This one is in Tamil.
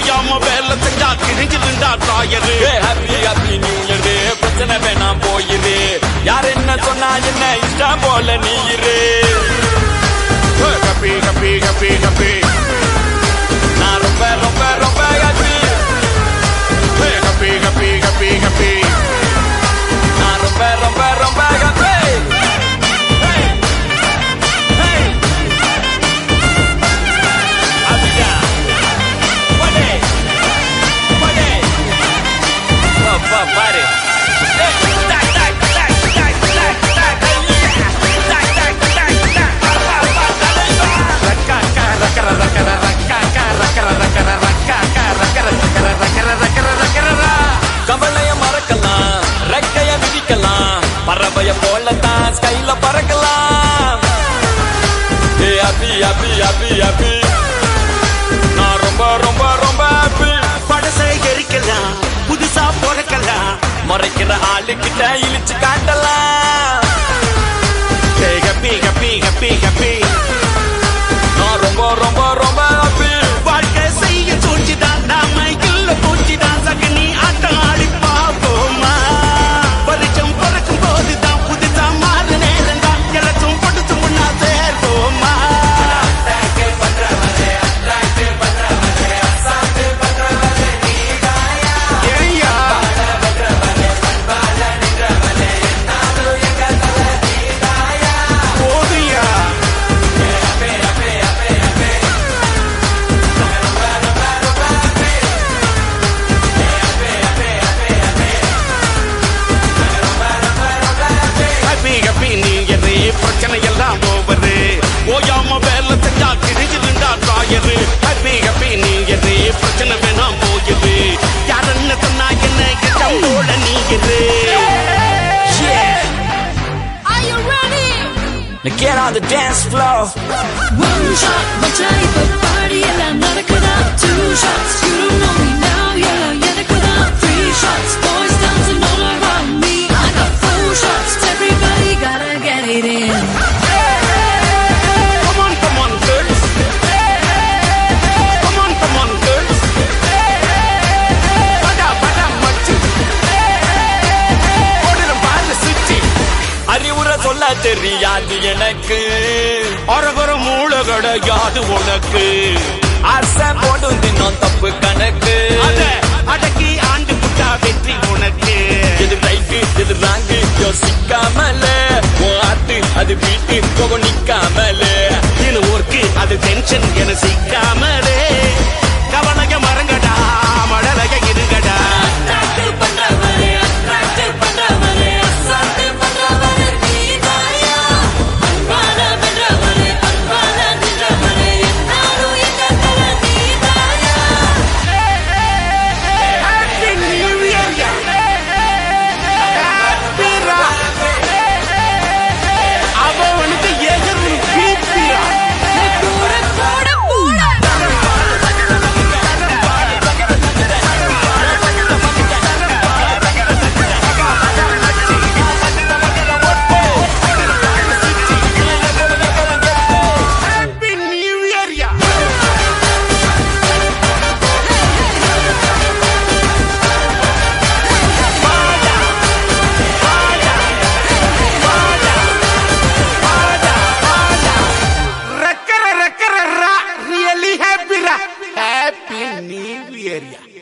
ஓயாம வேலை செஞ்சா கிழிஞ்சிருந்தா டாயரு ஹாப்பி ஹாப்பி நியூ இயர் பிரச்சனை வேணாம் போயிரு யார் என்ன சொன்னா என்ன இஷ்டம் போல நீ இரு கப்பி கப்பி கப்பி கப்பி நான் ரொம்ப ரொம்ப ரொம்ப ஹாப்பி கப்பி கப்பி கப்பி கப்பி நான் ரொம்ப ரொம்ப ரொம்ப ஹாப்பி பாரு கவலைய மறக்கலாம் ரெக்கைய விதிக்கலாம் பறவைய போலத்தான் ஸ்கைல பறக்கலாம் ஏ அபி அபி அபி அபி நான் ரொம்ப ரொம்ப ரொம்ப ஹாப்பி படசை எரிக்கலாம் புதுசா பிறக்கலாம் முறைக்கிற ஆளுக்கிட்ட இழிச்சு காட்டலாம் கப்பி கப்பி கப்பி கப்பி நான் ரொம்ப ரொம்ப ரொம்ப ஹாப்பி வாழ்க்கை செய்ய சூழ்ச்சிதான் நாம இல்ல பூச்சிதான் சகனி ஆட்டம் ஆடி பார்ப்போமா வருஷம் பிறக்கும் போதுதான் புதுசா மாற நேரம் தான் எல்லாச்சும் பொடுத்து முன்னா சேர்ப்போமா ஏய்யா. போதுயா ஹாப்பி ஹாப்பி நீ எது பிரச்சனை எல்லாம் ஓவரு ஓயாம வேலை செஞ்சா கிழிஞ்சிருந்தா டாயரு ஹாப்பி ஹாப்பி நீ எது பிரச்சனை வேணாம் போயுது யார் என்ன சொன்னா என்ன இஷ்டம் போல நீ இரு Are you ready? Now get on the dance floor One shot, one type of party, எல்லாம் நடக்குதா? Two shots, you don't know me now, எல்லாம் எனக்குதா? Three shots, boys dancing all around me. I got four shots, everybody gotta get it in. Come on, come on, girls. Come on, come on, girls. படா, படா, மச்சி. ஓடுற பாரு சுச்சி. அறிவுரை சொல்ல தெரியாது எனக்கு அரகர மூளை கிடையாது உனக்கு ஆசை போடும் தினம் தப்பு கணக்கு அத அடக்கி ஆண்டு புட்டா வெற்றி உனக்கு எது ரைட்டு எது ராங்கு யோசிக்காமல உன் ஆட்டு அது வீட்டு போக நிக்காமல இது ஒர்க்கு அது டென்ஷன் என சிக்காமலே கவலைய மறங்கடா மழலைய இருங்கடா Attractive பண்றவரே, attractive பண்றவரே, அசால்ட்டு பண்றவரே நீதாயா. அன்பால வென்றவரே, அன்பால நின்றவரே, என்னாலும் எங்க தல நீதாயா. Happy New Year, யா. Happy ரா. அவனுக்கு எதிர்ப்பு பீப்பியா கூட கூட கூட Happy New Year, யா. ரக்கர ரக்கர ரா ரியலி ஹாப்பி ரா ஹாப்பி நியூ இயர் யா